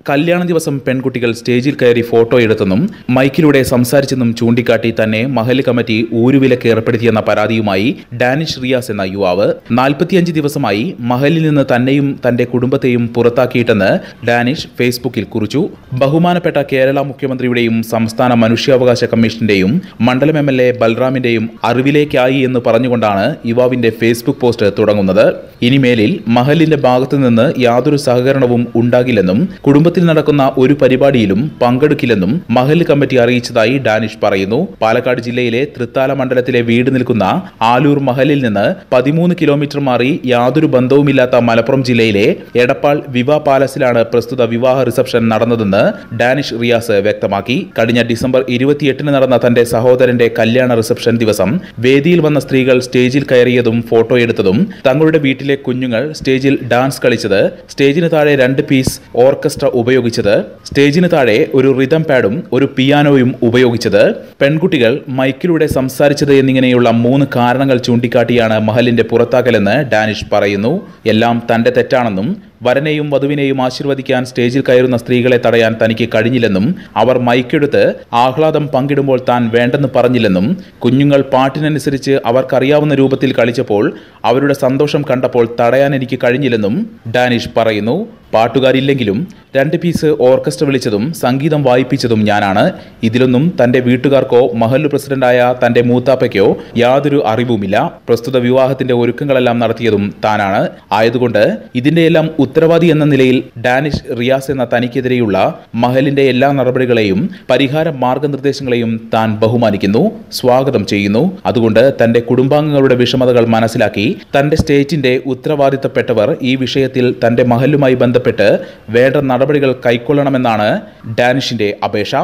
കല്യാണ ദിവസം പെൺകുട്ടികൾ സ്റ്റേജിൽ കയറി ഫോട്ടോ എടുത്തെന്നും മൈക്കിലൂടെ സംസാരിച്ചെന്നും ചൂണ്ടിക്കാട്ടി തന്നെ മഹൽ കമ്മിറ്റി ഊരുവിലക്ക് ഏർപ്പെടുത്തിയെന്ന പരാതിയുമായി ഡാനിഷ് റിയാസ് എന്ന യുവാവ് നാൽപ്പത്തിയഞ്ച് ദിവസമായി മഹലിൽ നിന്ന് തന്നെയും തന്റെ കുടുംബത്തെയും പുറത്താക്കിയിട്ടെന്ന് ഡാനിഷ് ഫേസ്ബുക്കിൽ കുറിച്ചു ബഹുമാനപ്പെട്ട കേരള മുഖ്യമന്ത്രിയുടെയും സംസ്ഥാന മനുഷ്യാവകാശ കമ്മീഷന്റെയും മണ്ഡലം എം എൽ എ ബൽറാമിന്റെയും അറിവിലേക്കായി എന്ന് പറഞ്ഞുകൊണ്ടാണ് യുവാവിന്റെ ഫേസ്ബുക്ക് പോസ്റ്റ് തുടങ്ങുന്നത് ഇനിമേലിൽ മഹലിന്റെ ഭാഗത്തു നിന്ന് യാതൊരു സഹകരണവും ഉണ്ടാകില്ലെന്നും കുടുംബത്തിൽ നടക്കുന്ന ഒരു പരിപാടിയിലും പങ്കെടുക്കില്ലെന്നും മഹൽ കമ്മിറ്റി അറിയിച്ചതായി ഡാനിഷ് പറയുന്നു പാലക്കാട് ജില്ലയിലെ തൃത്താല മണ്ഡലത്തിലെ വീട് നിൽക്കുന്ന ആലൂർ മഹലിൽ നിന്ന് പതിമൂന്ന് കിലോമീറ്റർ മാറി യാതൊരു ബന്ധവുമില്ലാത്ത മലപ്പുറം ജില്ലയിലെ എടപ്പാൾ വിവാ പാലസിലാണ് പ്രസ്തുത വിവാഹ റിസപ്ഷൻ നടന്നതെന്ന് ഡാനിഷ് റിയാസ് വ്യക്തമാക്കി കഴിഞ്ഞ ഡിസംബർ ഇരുപത്തിയെട്ടിന് നടന്ന തന്റെ സഹോദരന്റെ കല്യാണ റിസപ്ഷൻ ദിവസം വേദിയിൽ വന്ന സ്ത്രീകൾ സ്റ്റേജിൽ കയറിയതും ഫോട്ടോ എടുത്തതും തങ്ങളുടെ വീട്ടിലെ കുഞ്ഞുങ്ങൾ സ്റ്റേജിൽ ഡാൻസ് കളിച്ചത് സ്റ്റേജിന് താഴെ രണ്ട് പീസ് ഓർക്കസ്ട്ര ഉപയോഗിച്ചത് സ്റ്റേജിന് താഴെ ഒരു റിതം പാഡും ഒരു പിയാനോയും ഉപയോഗിച്ചത് പെൺകുട്ടികൾ മൈക്കിലൂടെ സംസാരിച്ചത് എന്നിങ്ങനെയുള്ള മൂന്ന് കാരണങ്ങൾ ചൂണ്ടിക്കാട്ടിയാണ് മഹലിന്റെ പുറത്താക്കലെന്ന് ഡാനിഷ് പറയുന്നു എല്ലാം തന്റെ തെറ്റാണെന്നും വരനെയും വധുവിനെയും ആശീർവദിക്കാൻ സ്റ്റേജിൽ കയറുന്ന സ്ത്രീകളെ തടയാൻ തനിക്ക് കഴിഞ്ഞില്ലെന്നും അവർ മൈക്കെടുത്ത് ആഹ്ലാദം പങ്കിടുമ്പോൾ താൻ വേണ്ടെന്ന് പറഞ്ഞില്ലെന്നും കുഞ്ഞുങ്ങൾ പാട്ടിനനുസരിച്ച് അവർക്കറിയാവുന്ന രൂപത്തിൽ കളിച്ചപ്പോൾ അവരുടെ സന്തോഷം കണ്ടപ്പോൾ തടയാൻ എനിക്ക് കഴിഞ്ഞില്ലെന്നും ഡാനിഷ് പറയുന്നു പാട്ടുകാരില്ലെങ്കിലും രണ്ട് പീസ് ഓർക്കസ്ട്ര വിളിച്ചതും സംഗീതം വായിപ്പിച്ചതും ഞാനാണ് ഇതിലൊന്നും തന്റെ വീട്ടുകാർക്കോ മഹല്ലു പ്രസിഡന്റായ തന്റെ മൂത്താപ്പയ്ക്കോ യാതൊരു അറിവുമില്ല പ്രസ്തുത വിവാഹത്തിന്റെ ഒരുക്കങ്ങളെല്ലാം നടത്തിയതും താനാണ് ആയതുകൊണ്ട് ഇതിന്റെയെല്ലാം ഉത്തരവാദി എന്ന നിലയിൽ ഡാനിഷ് റിയാസ് എന്ന തനിക്കെതിരെയുള്ള മഹലിന്റെ എല്ലാ നടപടികളെയും പരിഹാര മാർഗനിർദ്ദേശങ്ങളെയും താൻ ബഹുമാനിക്കുന്നു സ്വാഗതം ചെയ്യുന്നു അതുകൊണ്ട് തന്റെ കുടുംബാംഗങ്ങളുടെ വിഷമതകൾ മനസ്സിലാക്കി തന്റെ സ്റ്റേറ്റിന്റെ ഉത്തരവാദിത്തപ്പെട്ടവർ ഈ വിഷയത്തിൽ തന്റെ മഹലുമായി ബന്ധപ്പെട്ട് വേണ്ട നടപടികൾ കൈക്കൊള്ളണമെന്നാണ് ഡാനിഷിന്റെ അപേക്ഷ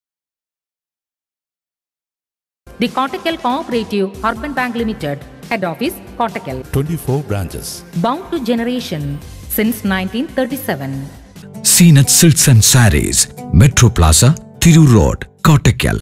The Kottakkal Cooperative Urban Bank Limited, Head Office, Kottakkal. 24 branches. Bound to generation since 1937. Seen at Silks and Saris, Metro Plaza, Thiru Road, Kottakkal.